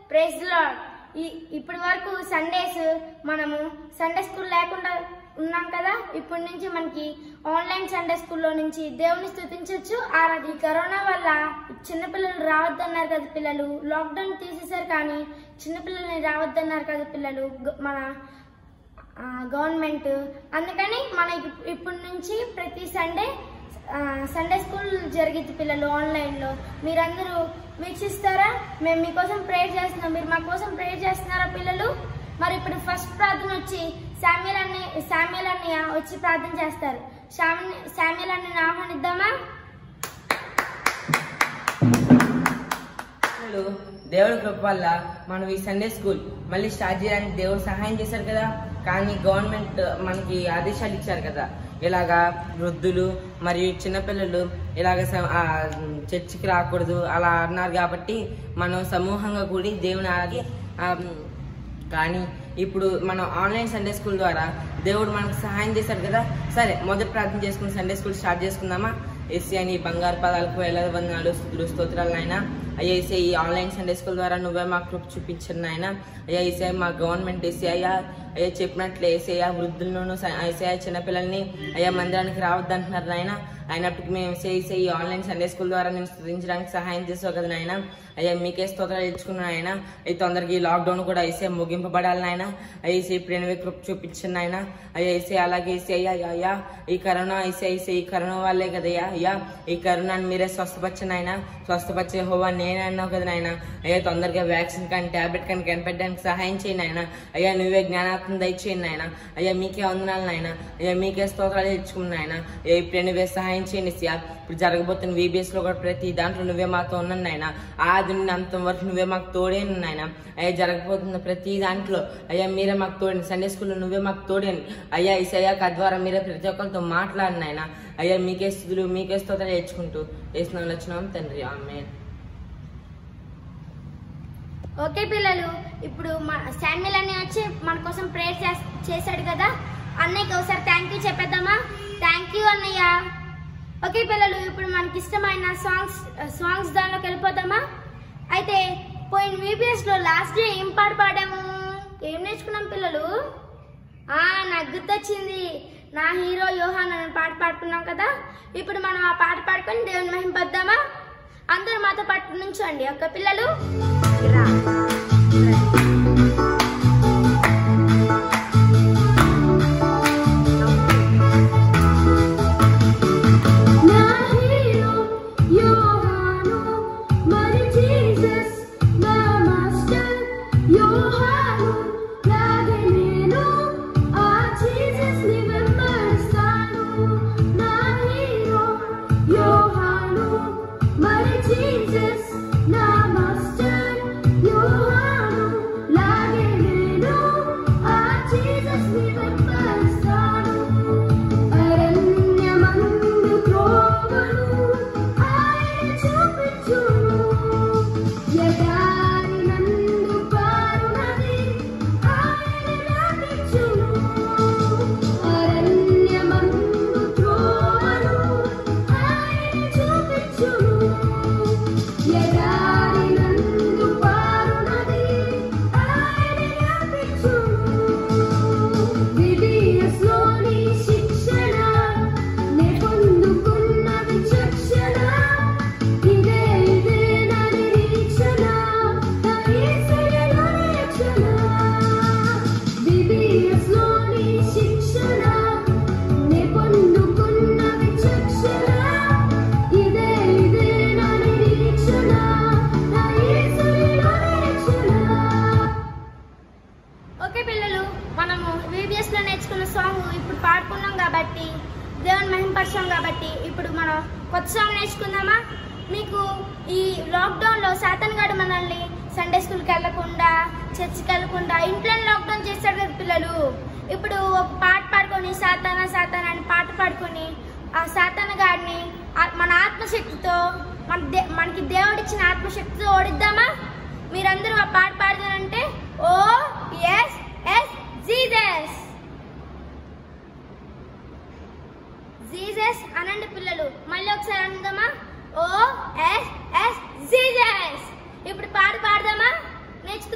Praise lord ఇప్పటి వరకు Sundays మనము సండే స్కూల్ లేకుండా ఉన్నాం కదా ఇప్పటి నుంచి మనకి ఆన్లైన్ సండే స్కూల్లో నుంచి దేవుని స్థుతించవచ్చు ఆరాధి కరోనా వల్ల చిన్నపిల్లలు రావద్దన్నారు కదా పిల్లలు లాక్డౌన్ తీసేశారు కానీ చిన్నపిల్లల్ని రావద్దన్నారు కదా పిల్లలు గ- మన ఆ, గవర్నమెంట్ అందుకని మన ఇప్- ఇప్పటి నుంచి ప్రతి సండే ఆ, సండే స్కూల్ జరిగిద్ది పిల్లలు ఆన్లైన్లో మీరందరూ వీక్షిస్తారా మేము మీకోసం ప్రేయర్ చేస్తున్నాం మీరు మా కోసం ప్రేయర్ చేస్తున్నారా పిల్లలు మరి ఇప్పుడు ఫస్ట్ ప్రార్థన వచ్చి శామ్యుల్ అన్ని శామ్యుల్ అన్నయ్య వచ్చి ప్రార్థన చేస్తారు శామ్య శామ్యుల్ అన్నయ్యని ఆహ్వానిద్దామా పిల్లలు దేవుడి కృప వల్ల మనం ఈ సండే స్కూల్ మళ్ళీ స్టార్ట్ చేయడానికి దేవుడు సహాయం చేశారు కదా కానీ గవర్నమెంట్ మనకి ఆదేశాలు ఇచ్చారు కదా ఇలాగా వృద్ధులు మరియు చిన్నపిల్లలు ఇలాగ స- ఆ, చర్చికి రాకూడదు అలా అన్నారు కాబట్టి మనం సమూహంగా కూడి దేవుని ఆది ఆ, కానీ ఇప్పుడు మనం ఆన్లైన్ సండే స్కూల్ ద్వారా దేవుడు మనకు సహాయం చేశారు కదా సరే మొదటి ప్రార్థన చేసుకుని సండే స్కూల్ స్టార్ట్ చేసుకుందామా ఏసీ అని బంగారు పదాలకు వేలాది వందనాలు స్థుతులు స్తోత్రాలు నాయన అయ్యా ఏసీ ఈ ఆన్లైన్ సండే స్కూల్ ద్వారా నువ్వే మా కృప చూపించండి నాయన అయ్యా ఏసీ మా గవర్నమెంట్ ఏసీ అయ్యా అయ్యా చెప్పినట్లు ఏసయ్యా వృద్ధులను ఏసయ్యా చిన్నపిల్లల్ని అయ్యా మందిరానికి రావద్దంటున్నారు నాయన అయినప్పటికీ మేము ఏసీ ఈ ఆన్లైన్ సండే స్కూల్ ద్వారా నేను స్థుతించడానికి సహాయం చేసావు కదా నాయన అయ్యా మీకే స్తోత్రాలు ఇచ్చుకున్నాను ఆయన ఈ తొందరగా ఈ లాక్డౌన్ కూడా ఐసీ ముగింపబడాలి నాయన ఐసీ ఇప్పుడు కృప చూపించండి నాయన అయ్యా ఐసీ అలాగే ఐసీ అయ్యా అయ్యా, అయ్యా ఈ కరోనా ఐసీ ఐసీ ఈ కరోనా వాళ్ళే కదయ్యా అయ్యా ఈ కరోనాని మీరే స్వస్థపచ్చండి ఆయన స్వస్థపచ్చే హోవా నేనే అన్నావు కదా నాయన అయ్యా తొందరగా వ్యాక్సిన్ కానీ టాబ్లెట్ కానీ కనిపెట్టడానికి సహాయం చేయండి ఆయన అయ్యా నువ్వే జ్ఞానాత్మ దయచేయండి నాయన అయ్యా మీకే వందనాలు నాయన అయ్యా మీకే స్తోత్రాలు తెచ్చుకున్నాను నాయన అయ్యా ఇప్పుడు నువ్వే సహాయం చేయండి సియా ఇప్పుడు జరగబోతున్న వీబీఎస్ లో కూడా ప్రతి దాంట్లో నువ్వే మాతో ఉన్నాను నాయన ఆది నుండి అంతం వరకు నువ్వే మాకు తోడే నాయన అయ్యా జరగబోతున్న ప్రతి దాంట్లో అయ్యా మీరే మాకు తోడండి సండే స్కూల్లో నువ్వే మాకు తోడండి అయ్యా ఈ సయ్యాక ద్వారా మీరే ప్రతి ఒక్కరితో మాట్లాడిన ఆయన అయ్యా మీకే స్థుతులు మీకే స్తోత్రాలు తెచ్చుకుంటూ వేసిన వచ్చినాం తండ్రి ఆమె ఓకే పిల్లలు ఇప్పుడు శామ్యుల్ అన్నయ్య వచ్చి మన కోసం ప్రేయర్ చేశాడు కదా అన్నయ్యకి ఒకసారి థ్యాంక్ యూ చెప్పేద్దామా థ్యాంక్ యూ అన్నయ్య ఓకే పిల్లలు ఇప్పుడు మనకి ఇష్టమైన సాంగ్స్ సాంగ్స్ దానిలోకి వెళ్ళిపోదామా అయితే పోయిన VBS లో లాస్ట్ డే ఏం పాట పాడాము ఏం నేర్చుకున్నాం పిల్లలు ఆ నాకు గుర్తొచ్చింది నా హీరో యోహాన్ అనే పాట పాడుకున్నాం కదా ఇప్పుడు మనం ఆ పాట పాడుకొని దేవుని మహింపద్దామా అందరూ మాతో పాటు నుంచోండి ఒక పిల్లలు రా. నా హీరో యోహాను మరి జీసస్ నా మాస్టర్ యోహాను లాగే నేను ఆ జీసస్ ని వెంబడిస్తాను నా హీరో యోహాను మరి జీసస్ నా మాస్టర్ యోహాను లాగే నేను ఆ జీసస్ ని వెంబడిస్తాను అరణ్యమందు త్రోవను ఆయన చూపించును ఎడారినందు పారునది ఆయన నడిపించును అరణ్యమందు త్రోవను ఆయన చూపించును ఎడారినందు పారునది ఆయన నడిపించును విడియస్లోని శిక్షణ నే పొందుకున్న విచక్షణ ఇదే ఇదే నా నిరీక్షణ నా యేసయ్యలో రక్షణ విడియస్లోని శిక్షణ నే పొందుకున్న విచక్షణ ఇదే ఇదే నా నిరీక్షణ నా యేసయ్యలో రక్షణ ఓకే పిల్లలు మనము వీడియోస్ లో నేర్చుకున్న సాంగ్ ఇప్పుడు పాడుకున్నాం కాబట్టి దేవుని మహింపరచాం కాబట్టి ఇప్పుడు మనం కొత్త సాంగ్ నేర్చుకుందామా మీకు ఈ లాక్డౌన్ లో శాతన్ గారు మనల్ని సండే స్కూల్కి వెళ్ళకుండా చర్చికి వెళ్ళకుండా ఇంట్లో లాక్డౌన్ చేశాడు కదా పిల్లలు ఇప్పుడు ఒక పాట పాడుకొని సాతాన సాతాన అని పాట పాడుకొని ఆ సాతాన గారిని ఆ- మన ఆత్మశక్తితో మన దే మనకి దేవుడిచ్చిన ఆత్మశక్తితో ఓడిద్దామా మీరందరూ ఆ పాట పాడతారంటే oh yes yes Jesus Jesus అనండి పిల్లలు మళ్ళీ ఒకసారి అందామా ఓ ఎస్ ఎస్ జీసస్ ఇప్పుడు పాట పాడదామా నేర్చుకో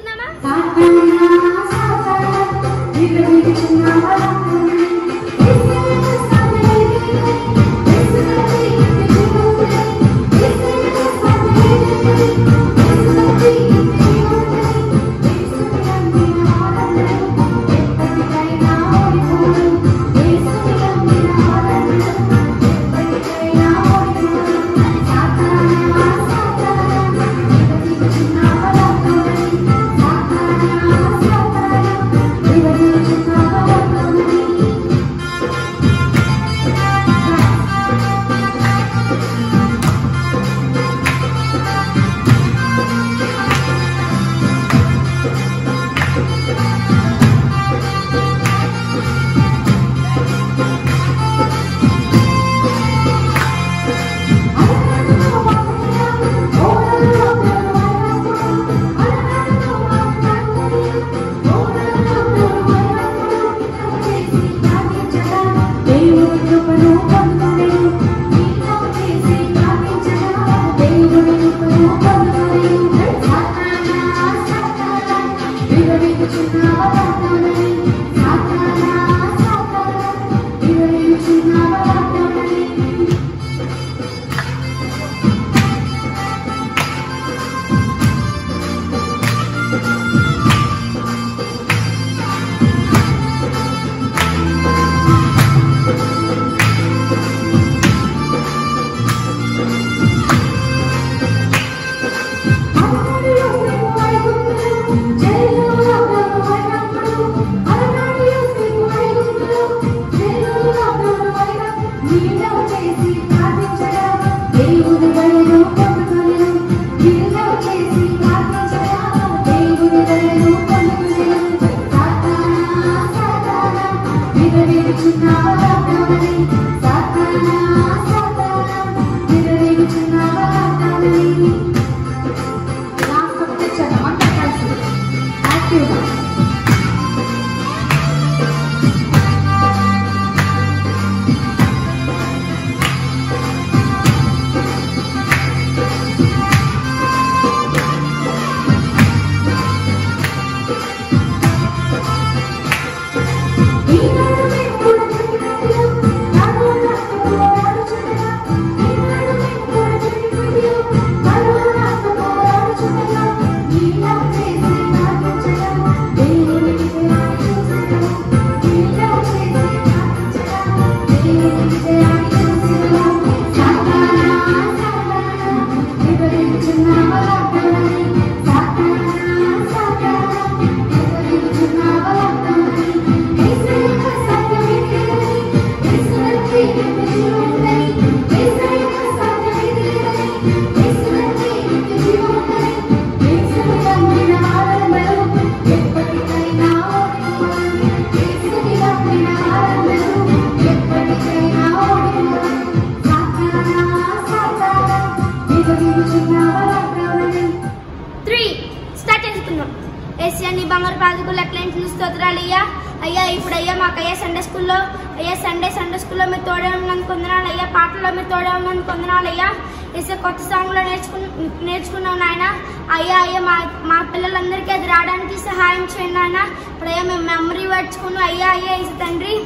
త్రీ స్టార్ట్ చేసుకుందాం ఎస్సీ నీ బంగారు పాదుకులు ఎట్లయింటి స్తోత్రాలు అయ్యా అయ్యా ఇప్పుడు అయ్యా మాకు అయ్యా సండే స్కూల్లో అయ్యా సండే సండే స్కూల్లో మీరు తోడే ఉన్నందుకు కొందనాలు అయ్యా పాటల్లో మీరు తోడే ఉన్నందుకు కొందనాలు అయ్యా ఎస్ఏ కొత్త సాంగ్లో నేర్చుకు నేర్చుకున్నాం నాయన అయ్యా అయ్యా మా మా పిల్లలందరికీ అది రావడానికి సహాయం చేయండి నాయన ఇప్పుడు అయ్యా మేము మెమరీ పట్టుకున్నాం అయ్యా అయ్యా ఇసు తండ్రి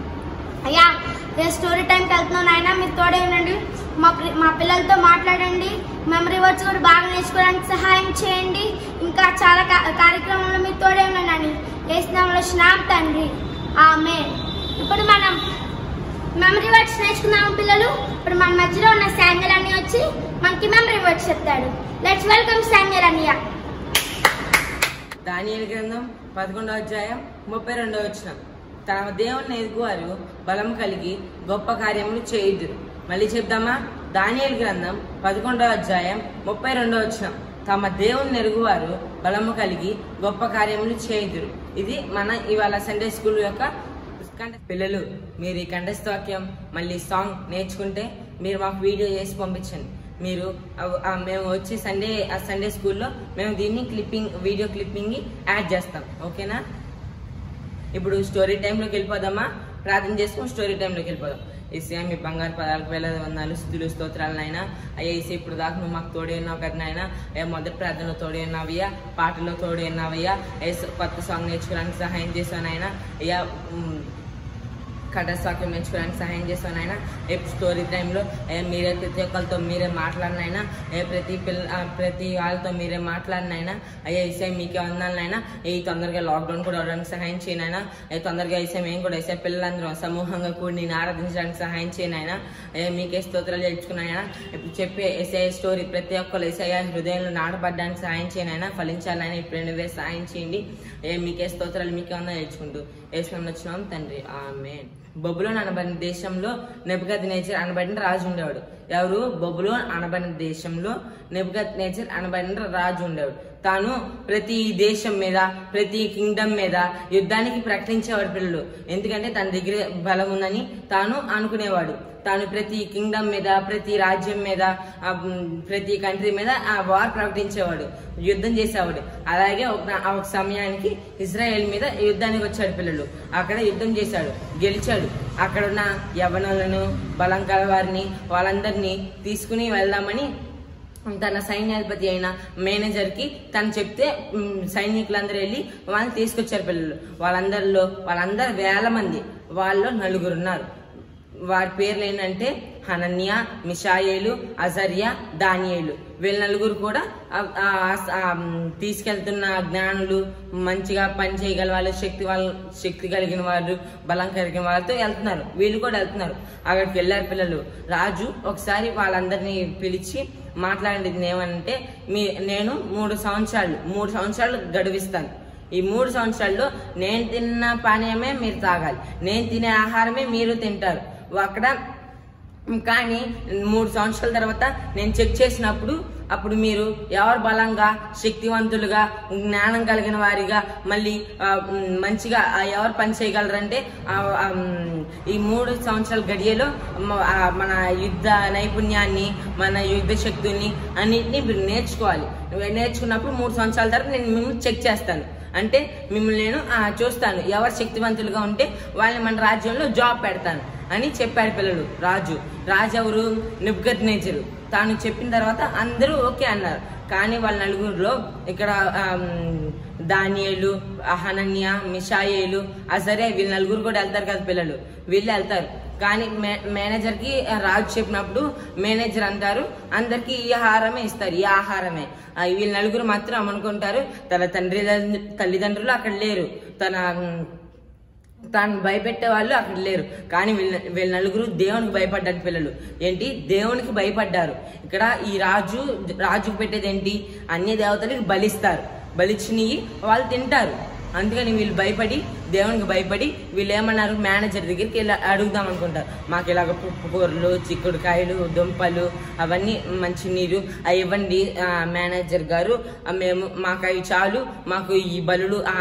అయ్యా రేపు స్టోరీ టైంకి వెళ్తున్నాను ఆయన మీరు తోడే ఉండండి మా ప్రి- మా పిల్లలతో మాట్లాడండి మెమరీ వర్డ్స్ కూడా బాగా నేర్చుకోవడానికి సహాయం చేయండి ఇంకా చాలా కా- కార్యక్రమంలో మీరు తోడే ఉండండి వేసినాంలో స్నాప్ తండ్రి ఆమె ఇప్పుడు మనం మెమరీ వర్డ్స్ నేర్చుకున్నాము పిల్లలు ఇప్పుడు మన మధ్యలో ఉన్న శామ్యుల్ అని వచ్చి మనకి మెమరీ వర్డ్స్ చెప్తాడు లెట్స్ వెల్కమ్ శామ్యుల్ అన్నయ్య దానియేలు గ్రంథం పదకొండవ అధ్యాయం ముప్పై రెండవ వచనం తన దేవుని ఎదుగువారు బలం కలిగి గొప్ప కార్యములు చేయుదురు మళ్ళీ చెప్దామా దానియేలు గ్రంథం పదకొండవ అధ్యాయం ముప్పై రెండవ వచనం తమ దేవుని ఎరుగువారు బలము కలిగి గొప్ప కార్యములు చేయుదురు ఇది మన ఇవాళ సండే స్కూల్ యొక్క కంఠ- పిల్లలు మీరు ఈ కంఠస్థ వాక్యం మళ్ళీ సాంగ్ నేర్చుకుంటే మీరు మాకు వీడియో చేసి పంపించండి మీరు అవ్- ఆ మేము వచ్చే సండే ఆ సండే స్కూల్లో మేము దీన్ని క్లిప్పింగ్ వీడియో క్లిప్పింగ్ యాడ్ చేస్తాం ఓకేనా ఇప్పుడు స్టోరీ టైంలోకి వెళ్ళిపోదామా ప్రార్థన చేసుకుని స్టోరీ టైంలోకి వెళ్ళిపోదాం ఏసీ మీ బంగారు పదాలకు వేల వందలు స్థుతులు స్తోత్రాలు నాయన అయ్యా ఏసీ ఇప్పుడు దాకా నువ్వు మాకు తోడే ఉన్నావు కదా నాయన అయ్యా మొదటి ప్రార్థనలో తోడే ఉన్నావయ్యా పాటలో తోడే ఉన్నావయ్యా అయ్యా కొత్త సాంగ్ నేర్చుకోవడానికి సహాయం చేశాను ఆయన అయ్యా ఉమ్, కథాసాక్యం నేర్చుకోవడానికి సహాయం చేస్తాను ఆయన రేపు స్టోరీ టైంలో ఏ మీరే ప్రతి ఒక్కరితో మీరే మాట్లాడినైనా ఏ ప్రతి పిల్ల ఆ, ప్రతి వాళ్ళతో మీరే మాట్లాడినైనా అయ్యా ఈసారి మీకే ఉందాలనైనా ఈ తొందరగా లాక్డౌన్ కూడా అవడానికి సహాయం చేయనైనా ఏ తొందరగా ఈసారి మేము కూడా ఈసారి పిల్లలందరూ సమూహంగా కూడి నేను ఆరాధించడానికి సహాయం చేయనైనా అయ్యా మీకే స్తోత్రాలు చేర్చుకున్నాయన ఇప్పుడు చెప్పే ఎస్ఐ స్టోరీ ప్రతి ఒక్కరు ఎస్ఐ హృదయంలో నాటబడ్డానికి సహాయం చేయనైనా ఫలించాలైనా ఇప్పుడు నువ్వే సహాయం చేయండి ఏ మీకే స్తోత్రాలు మీకే ఉందా నేర్చుకుంటూ వేసుకొని వచ్చినాం తండ్రి ఆమె బొబులోన్ అనబడిన దేశంలో నెబద్ నేచర్ అనబడిన రాజు ఉండేవాడు ఎవరు బొబులోన్ అనబడిన దేశంలో నెబద్ నేచర్ అనబడిన రాజు ఉండేవాడు తాను ప్రతి దేశం మీద ప్రతి కింగ్డమ్ మీద యుద్ధానికి ప్రకటించేవాడు పిల్లలు ఎందుకంటే తన దగ్గర బలం ఉందని తాను అనుకునేవాడు తాను ప్రతి కింగ్డమ్ మీద ప్రతి రాజ్యం మీద ఆ, మ్, ప్రతి కంట్రీ మీద ఆ వార్ ప్రకటించేవాడు యుద్ధం చేసేవాడు అలాగే ఒక ఆ ఒక సమయానికి ఇజ్రాయెల్ మీద యుద్ధానికి వచ్చాడు పిల్లలు అక్కడ యుద్ధం చేశాడు గెలిచాడు అక్కడ ఉన్న యవనులను బలం కల వారిని వాళ్ళందరినీ తీసుకుని వెళ్దామని తన సైన్యాధిపతి అయిన మేనేజర్ కి తను చెప్తే మ్, సైనికులందరూ వెళ్ళి వాళ్ళని తీసుకొచ్చారు పిల్లలు వాళ్ళందరిలో వాళ్ళందరు వేల మంది వాళ్ళలో నలుగురు ఉన్నారు వారి పేర్లు ఏంటంటే హనన్య మిషాయేలు అజర్య దానియేలు వీళ్ళ నలుగురు కూడా ఆ- ఆ- ఆ, మ్, తీసుకెళ్తున్న జ్ఞానులు మంచిగా పని చేయగల వాళ్ళు శక్తి వాళ్ళ శక్తి కలిగిన వాళ్ళు బలం కలిగిన వాళ్ళతో వెళ్తున్నారు వీళ్ళు కూడా వెళ్తున్నారు అక్కడికి వెళ్ళారు పిల్లలు రాజు ఒకసారి వాళ్ళందరినీ పిలిచి మాట్లాడింది ఏమంటే మీ నేను మూడు సంవత్సరాలు మూడు సంవత్సరాలు గడువిస్తాను ఈ మూడు సంవత్సరాల్లో నేను తిన్న పానీయమే మీరు తాగాలి నేను తినే ఆహారమే మీరు తింటారు అక్కడ కానీ మూడు సంవత్సరాల తర్వాత నేను చెక్ చేసినప్పుడు అప్పుడు మీరు ఎవరు బలంగా శక్తివంతులుగా జ్ఞానం కలిగిన వారిగా మళ్ళీ ఆ, మ్, మంచిగా ఆ, ఎవరు పని చేయగలరంటే ఆ, ఆ, మ్, ఈ మూడు సంవత్సరాల గడియలో మ- ఆ, మన యుద్ధ నైపుణ్యాన్ని మన యుద్ధ శక్తుల్ని అన్నింటినీ మీరు నేర్చుకోవాలి నేర్చుకున్నప్పుడు మూడు సంవత్సరాల తర్వాత నేను మిమ్మల్ని చెక్ చేస్తాను అంటే మిమ్మల్ని నేను ఆ, చూస్తాను ఎవరు శక్తివంతులుగా ఉంటే వాళ్ళని మన రాజ్యంలో జాబ్ పెడతాను అని చెప్పాడు పిల్లలు రాజు రాజు ఎవరు నిబ్గత్ నేచరు తాను చెప్పిన తర్వాత అందరూ ఓకే అన్నారు కానీ వాళ్ళ నలుగురిలో ఇక్కడ ఆమ్, దానియేలు హనన్య మిషాయేలు అసరే వీళ్ళ నలుగురు కూడా వెళ్తారు కదా పిల్లలు వీళ్ళు వెళ్తారు కానీ మే- మేనేజర్ కి రాజు చెప్పినప్పుడు మేనేజర్ అంటారు అందరికి ఈ ఆహారమే ఇస్తారు ఈ ఆహారమే ఆ, వీళ్ళ నలుగురు మాత్రం అనుకుంటారు తన తండ్రి తల్లిదండ్రులు అక్కడ లేరు తన ఉమ్, తాను భయపెట్టే వాళ్ళు అక్కడ లేరు కానీ వీళ్ళ వీళ్ళ నలుగురు దేవునికి భయపడ్డారు పిల్లలు ఏంటి దేవునికి భయపడ్డారు ఇక్కడ ఈ రాజు రాజుకు పెట్టేది ఏంటి అన్య దేవతలకి బలిస్తారు బలిచ్చినవి వాళ్ళు తింటారు అందుకని వీళ్ళు భయపడి దేవునికి భయపడి వీళ్ళు ఏమన్నారు మేనేజర్ దగ్గరికి ఇలా అడుగుదాం అనుకుంటారు మాకు ఇలాగ పుప్పు కూరలు చిక్కుడుకాయలు దుంపలు అవన్నీ మంచి నీరు అవి ఇవ్వండి ఆ, మేనేజర్ గారు ఆ, మేము మాకు అవి చాలు మాకు ఈ బలులు ఆ,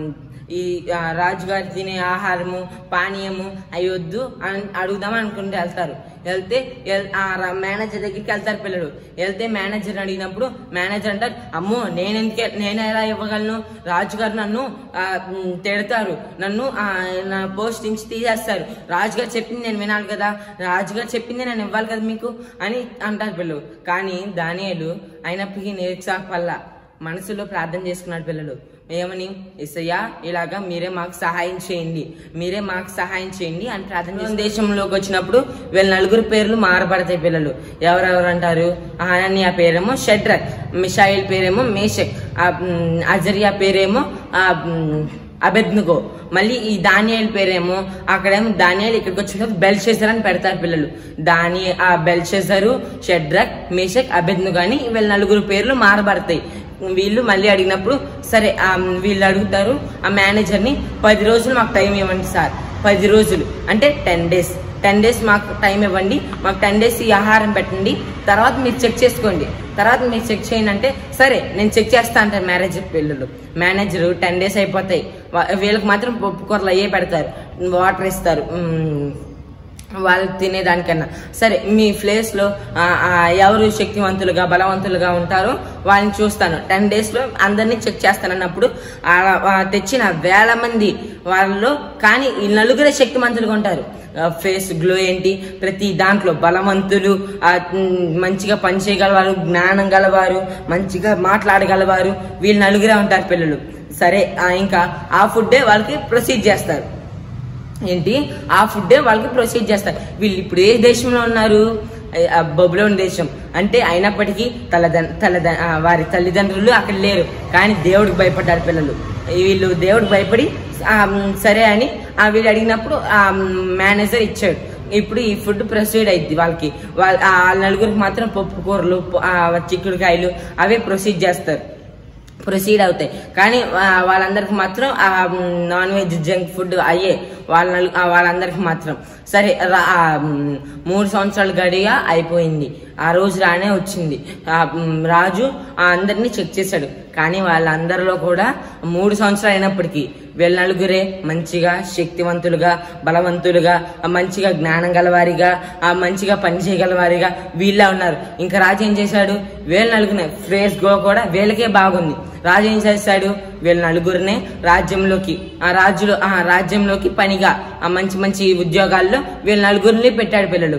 ఈ ఆ, రాజుగారు తినే ఆహారము పానీయము అవి వద్దు అని అడుగుదాం అనుకుంటే వెళ్తారు వెళ్తే ఎల్- ఆ ర- మేనేజర్ దగ్గరికి వెళ్తారు పిల్లలు వెళ్తే మేనేజర్ అడిగినప్పుడు మేనేజర్ అంటారు అమ్మో నేను ఎందుకే నేను ఎలా ఇవ్వగలను రాజుగారు నన్ను ఆ, మ్, తిడతారు నన్ను ఆ, నా పోస్ట్ నుంచి తీసేస్తారు రాజుగారు చెప్పింది నేను వినాలి కదా రాజుగారు చెప్పింది నేను ఇవ్వాలి కదా మీకు అని అంటారు పిల్లలు కానీ దానియాలు అయినప్పటికీ నిరుత్సాహపల్ల మనసులో ప్రార్థన చేసుకున్నాడు పిల్లలు ఏమని ఇసయ్యా ఇలాగా మీరే మాకు సహాయం చేయండి మీరే మాకు సహాయం చేయండి అని ప్రార్థన చేసి దేశంలోకి వచ్చినప్పుడు వీళ్ళ నలుగురు పేర్లు మారబడతాయి పిల్లలు ఎవరెవరు అంటారు అనన్య పేరేమో షడ్రక్ మిషాయిల్ పేరేమో మేషక్ ఆ, మ్, అజరియా పేరేమో ఆ, మ్, అబెద్నుగో మళ్ళీ ఈ దానియాల పేరేమో అక్కడేమో దానియాలు ఇక్కడికి వచ్చిన బెల్షెజర్ అని పెడతారు పిల్లలు దాని ఆ బెల్షెజరు షడ్రక్ మేషక్ అబెద్నుగో అని వీళ్ళ నలుగురు పేర్లు మారబడతాయి వీళ్ళు మళ్ళీ అడిగినప్పుడు సరే ఆ, వీళ్ళు అడుగుతారు ఆ మేనేజర్ ని పది రోజులు మాకు టైం ఇవ్వండి సార్ పది రోజులు అంటే టెన్ డేస్ టెన్ డేస్ మాకు టైం ఇవ్వండి మాకు టెన్ డేస్ ఈ ఆహారం పెట్టండి తర్వాత మీరు చెక్ చేసుకోండి తర్వాత మీరు చెక్ చేయండి అంటే సరే నేను చెక్ చేస్తా అంటారు మేనేజర్ పిల్లలు మేనేజర్ టెన్ డేస్ అయిపోతాయి వా- వీళ్ళకి మాత్రం పప్పు కూరలు అయ్యే పెడతారు వాటర్ ఇస్తారు మ్మ్. వాళ్ళు తినేదానికన్నా సరే మీ ప్లేస్ లో ఆ, ఆ, ఎవరు శక్తివంతులుగా బలవంతులుగా ఉంటారో వాళ్ళని చూస్తాను టెన్ డేస్ లో అందరినీ చెక్ చేస్తాను అన్నప్పుడు ఆ, ఆ, తెచ్చిన వేల మంది వాళ్ళలో కానీ ఈ నలుగురే శక్తివంతులుగా ఉంటారు ఫేస్ గ్లో ఏంటి ప్రతి దాంట్లో బలవంతులు ఆ, ఉమ్, మంచిగా పనిచేయగలవారు జ్ఞానం గలవారు మంచిగా మాట్లాడగలవారు వీళ్ళు నలుగురే ఉంటారు పిల్లలు సరే ఆ, ఇంకా ఆ ఫుడ్డే వాళ్ళకి ప్రొసీడ్ చేస్తారు ఏంటి ఆ ఫుడ్డే వాళ్ళకి ప్రొసీడ్ చేస్తారు వీళ్ళు ఇప్పుడు ఏ దేశంలో ఉన్నారు ఆ బబులోని దేశం అంటే అయినప్పటికీ తలదన్ తలద ఆ, వారి తల్లిదండ్రులు అక్కడ లేరు కానీ దేవుడికి భయపడ్డారు పిల్లలు వీళ్ళు దేవుడికి భయపడి ఆ, మ్, సరే అని ఆ వీళ్ళు అడిగినప్పుడు ఆ మేనేజర్ ఇచ్చాడు ఇప్పుడు ఈ ఫుడ్ ప్రొసీడ్ అయింది వాళ్ళకి వాళ్ళ ఆ నలుగురికి మాత్రం పప్పు కూరలు ప- ఆ, చిక్కుడుకాయలు అవే ప్రొసీడ్ చేస్తారు ప్రొసీడ్ అవుతాయి కానీ ఆ, వాళ్ళందరికి మాత్రం ఆ నాన్ వెజ్ జంక్ ఫుడ్ అయ్యే వాళ్ళ నలు- ఆ, వాళ్ళందరికి మాత్రం సరే రా- ఆ, మ్, మూడు సంవత్సరాలు గడిగా అయిపోయింది ఆ రోజు రానే వచ్చింది ఆ, మ్, రాజు ఆ అందరినీ చెక్ చేశాడు కానీ వాళ్ళందరిలో కూడా మూడు సంవత్సరాలు అయినప్పటికీ వీళ్ళ నలుగురే మంచిగా శక్తివంతులుగా బలవంతులుగా ఆ, మంచిగా జ్ఞానం గలవారిగా ఆ, మంచిగా పని చేయగలవారిగా వీళ్ళ ఉన్నారు ఇంకా రాజు ఏం చేశాడు వీళ్ళ నలుగురినే ఫేస్ గో కూడా వీళ్ళకే బాగుంది రాజు ఏం చేశాడు వీళ్ళ నలుగురినే రాజ్యంలోకి ఆ రాజులో ఆ రాజ్యంలోకి పనిగా ఆ మంచి మంచి ఉద్యోగాల్లో వీళ్ళ నలుగురిని పెట్టాడు పిల్లలు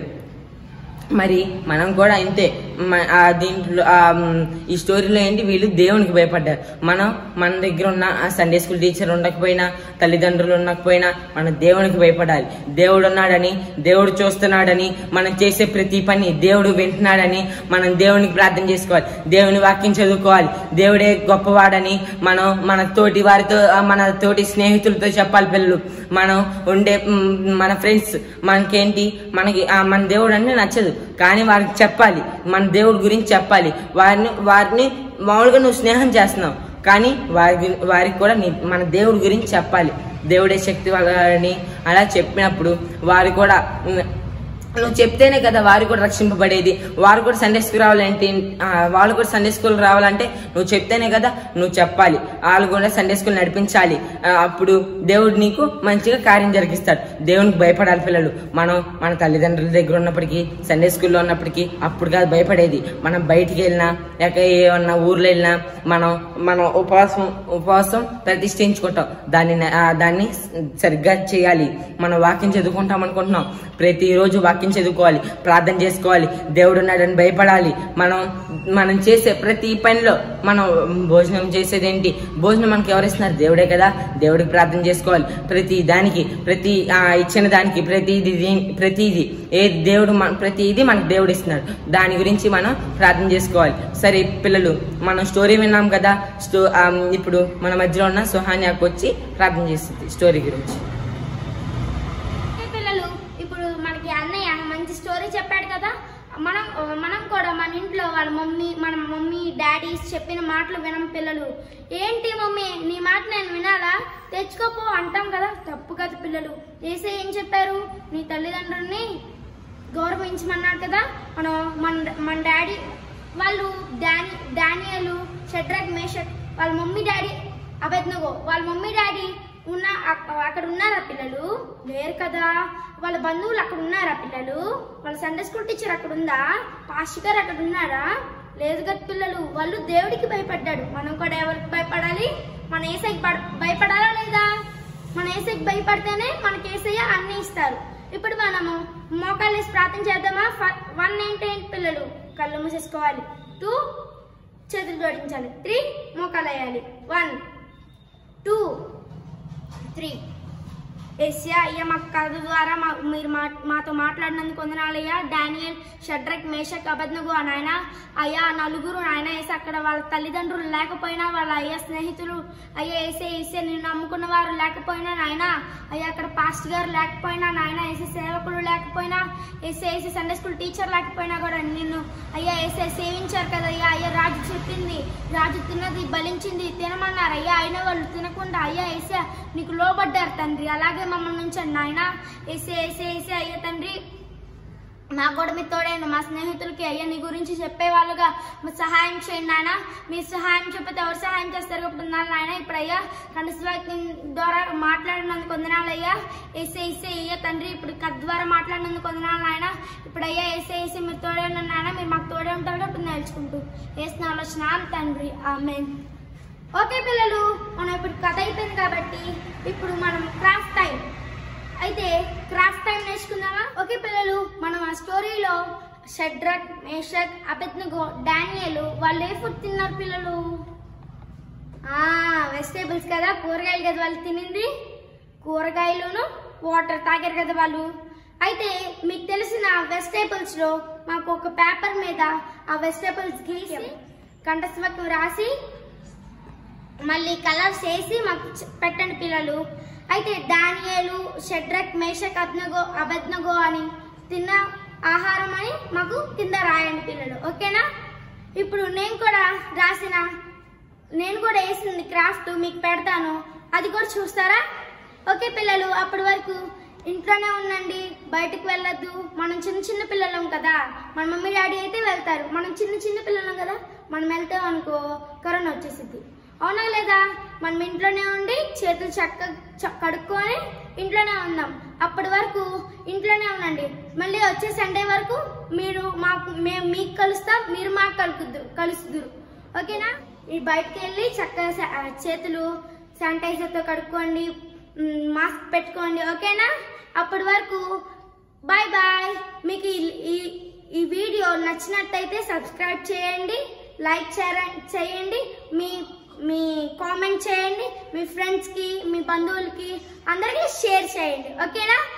మరి మనం కూడా ఇంతే మ- ఆ దీంట్లో ఆ మ్, ఈ స్టోరీలో ఏంటి వీళ్ళు దేవునికి భయపడ్డారు మనం మన దగ్గర ఉన్న ఆ సండే స్కూల్ టీచర్ ఉండకపోయినా తల్లిదండ్రులు ఉండకపోయినా మనం దేవునికి భయపడాలి దేవుడు ఉన్నాడని దేవుడు చూస్తున్నాడని మనం చేసే ప్రతి పని దేవుడు వింటున్నాడని మనం దేవునికి ప్రార్థన చేసుకోవాలి దేవుని వాక్యం చదువుకోవాలి దేవుడే గొప్పవాడని మనం మన తోటి వారితో ఆ, మన తోటి స్నేహితులతో చెప్పాలి పిల్లలు మనం ఉండే మ్, మన ఫ్రెండ్స్ మనకేంటి మనకి ఆ, మన దేవుడు అంటే నచ్చదు కానీ వారికి చెప్పాలి మన దేవుడి గురించి చెప్పాలి వారిని వారిని మామూలుగా నువ్వు స్నేహం చేస్తున్నావు కానీ వారి గు- వారికి కూడా నీ మన దేవుడి గురించి చెప్పాలి దేవుడే శక్తి అని అలా చెప్పినప్పుడు వారు కూడా ఉమ్, నువ్వు చెప్తేనే కదా వారు కూడా రక్షింపబడేది వారు కూడా సండే స్కూల్ రావాలంటే ఆ, వాళ్ళు కూడా సండే స్కూల్ రావాలంటే నువ్వు చెప్తేనే కదా నువ్వు చెప్పాలి వాళ్ళు కూడా సండే స్కూల్ నడిపించాలి ఆ, అప్పుడు దేవుడు నీకు మంచిగా కార్యం జరిగిస్తాడు దేవునికి భయపడాలి పిల్లలు మనం మన తల్లిదండ్రుల దగ్గర ఉన్నప్పటికీ సండే స్కూల్లో ఉన్నప్పటికీ అప్పుడు కాదు భయపడేది మనం బయటికి వెళ్ళినా లేక ఏమన్నా ఊర్లో వెళ్ళినా మనం మనం ఉపవాసం ఉపవాసం ప్రతిష్ఠించుకుంటాం దాన్ని ఆ, దాన్ని సరిగ్గా చేయాలి మనం వాక్యం చదువుకుంటాం అనుకుంటున్నాం ప్రతిరోజు వాక్యం చదువుకోవాలి ప్రార్థన చేసుకోవాలి దేవుడు ఉన్నాడని భయపడాలి మనం మనం చేసే ప్రతి పనిలో మనం భోజనం చేసేది ఏంటి భోజనం మనకి ఎవరు ఇస్తున్నారు దేవుడే కదా దేవుడికి ప్రార్థన చేసుకోవాలి ప్రతి దానికి ప్రతి ఆ, ఇచ్చిన దానికి ప్రతిది ప్రతిది ఏ దేవుడు మన ప్రతిది మనకు దేవుడు ఇస్తున్నాడు దాని గురించి మనం ప్రార్థన చేసుకోవాలి సరే పిల్లలు మనం స్టోరీ విన్నాం కదా స్టో ఆ, ఇప్పుడు మన మధ్యలో ఉన్న సుహాన్యాకు వచ్చి ప్రార్థన చేస్తుంది స్టోరీ గురించి ఓకే పిల్లలు ఇప్పుడు మనకి అన్నయ్య మంచి స్టోరీ చెప్పాడు కదా మనం మనం కూడా మన ఇంట్లో వాళ్ళ మమ్మీ మన మమ్మీ డాడీస్ చెప్పిన మాటలు వినం పిల్లలు ఏంటి మమ్మీ నీ మాట నేను వినాలా తెచ్చుకోపో అంటాం కదా తప్పు కదా పిల్లలు ఏసే ఏం చెప్పారు నీ తల్లిదండ్రుల్ని గౌరవించమన్నాడు కదా మనం మన మన డాడీ వాళ్ళు డాని డానియలు షడ్రక్ మేషక్ వాళ్ళ మమ్మీ డాడీ అబెద్నగో వాళ్ళ మమ్మీ డాడీ ఉన్న అక్- అక్కడ ఉన్నారా పిల్లలు లేరు కదా వాళ్ళ బంధువులు అక్కడ ఉన్నారా పిల్లలు వాళ్ళ సండే స్కూల్ టీచర్ అక్కడ ఉందా పాస్టర్ గారు అక్కడ ఉన్నారా లేదు కదా పిల్లలు వాళ్ళు దేవుడికి భయపడ్డాడు మనం కూడా ఎవరికి భయపడాలి మన ఏసైకి పడ- భయపడాలా లేదా మన ఏసైకి భయపడితేనే మనకి ఏసయ్య అన్ని ఇస్తారు ఇప్పుడు మనము మోకాలు వేసి ప్రార్థన చేద్దామా ఫ- వన్ ఏంటి ఏంటి పిల్లలు కళ్ళు మూసేసుకోవాలి టూ చేతులు జోడించాలి త్రీ మోకాలు వేయాలి వన్ టూ త్రీ ఎస్యా అయ్యా మా కథ ద్వారా మా మీరు మా మాతో మాట్లాడినందుకు వందనాలయ్యా డానియల్ షడ్రక్ మేషక్ అబద్నగు నాయన అయ్యా నలుగురు నాయన వేసి అక్కడ వాళ్ళ తల్లిదండ్రులు లేకపోయినా వాళ్ళ అయ్యా స్నేహితులు అయ్యా వేసే వేసే నేను నమ్ముకున్న వారు లేకపోయినా నాయన అయ్యా అక్కడ పాస్ట్ గారు లేకపోయినా నాయన వేసే సేవకులు లేకపోయినా వేసే వేసే సండే స్కూల్ టీచర్ లేకపోయినా కూడా నిన్ను అయ్యా వేసే సేవించారు కదా అయ్యా అయ్యా రాజు చెప్పింది రాజు తిన్నది బలించింది తినమన్నారు అయ్యా అయిన వాళ్ళు తినకుండా అయ్యా వేసే నీకు లోబడ్డారు తండ్రి అలాగే మమ్మల్ని ఉంచండి నాయన వేసే వేసే వేసే అయ్యా తండ్రి మాకు కూడా మీ తోడైన మా స్నేహితులకి అయ్యా నీ గురించి చెప్పేవాళ్ళుగా మీ సహాయం చేయండి నాయన మీ సహాయం చెప్పితే ఎవరు సహాయం చేస్తారు ఇప్పుడు నాయన ఇప్పుడు అయ్యా కండస్వాక్యం ద్వారా మాట్లాడినందుకు వందనాలు అయ్యా ఏసే ఏసే అయ్యా తండ్రి ఇప్పుడు కథ ద్వారా మాట్లాడినందుకు వందనాలు నాయన ఇప్పుడు అయ్యా ఏసే ఏసే మీరు తోడే ఉన్న నాయన మీరు మాకు తోడే ఉంటారు ఇప్పుడు నేర్చుకుంటూ వేసిన ఆలోచన తండ్రి ఆమె ఓకే పిల్లలు మనం ఇప్పుడు కథ అయిపోయింది కాబట్టి ఇప్పుడు మనం క్రాఫ్ట్ టైం అయితే క్రాఫ్ట్ టైం నేర్చుకుందామా ఓకే పిల్లలు మనం ఆ స్టోరీలో షడ్రక్ మేషక్ అబెత్నగో డానియలు వాళ్ళు ఏ ఫుడ్ తిన్నారు పిల్లలు ఆ వెజిటేబుల్స్ కదా కూరగాయలు కదా వాళ్ళు తినింది కూరగాయలును వాటర్ తాగారు కదా వాళ్ళు అయితే మీకు తెలిసిన వెజిటేబుల్స్ లో మాకు ఒక పేపర్ మీద ఆ వెజిటేబుల్స్ గీసి కంఠస్వకం రాసి మళ్ళీ కలర్స్ వేసి మాకు చ- పెట్టండి పిల్లలు అయితే డానియేలు షడ్రక్ మేషక్ అద్నగో అబద్నగో అని తిన్న ఆహారం అని మాకు కింద రాయండి పిల్లలు ఓకేనా ఇప్పుడు నేను కూడా రాసిన నేను కూడా వేసింది క్రాఫ్ట్ మీకు పెడతాను అది కూడా చూస్తారా ఓకే పిల్లలు అప్పటి వరకు ఇంట్లోనే ఉండండి బయటకు వెళ్ళొద్దు మనం చిన్న చిన్న పిల్లలం కదా మన మమ్మీ డాడీ అయితే వెళ్తారు మనం చిన్న చిన్న పిల్లలం కదా మనం వెళ్తాం అనుకో కరోనా వచ్చేసిద్ది అవునా లేదా మనం ఇంట్లోనే ఉండి చేతులు చక్క చ- కడుక్కొని ఇంట్లోనే ఉందాం అప్పటి వరకు ఇంట్లోనే ఉండండి మళ్ళీ వచ్చే సండే వరకు మీరు మాకు మేము మీకు కలుస్తాం మీరు మాకు కలుకుద్దురు కలుస్తుదురు ఓకేనా మీరు బయటకు వెళ్ళి చక్కగా సా- ఆ, చేతులు శానిటైజర్తో కడుక్కోండి మ్, మాస్క్ పెట్టుకోండి ఓకేనా అప్పటి వరకు బాయ్ బాయ్ మీకు ఈ- ఈ ఈ వీడియో నచ్చినట్టయితే సబ్స్క్రైబ్ చేయండి లైక్ చేర- చేయండి మీ మీ కామెంట్ చేయండి మీ ఫ్రెండ్స్కి మీ బంధువులకి అందరికీ షేర్ చేయండి ఓకేనా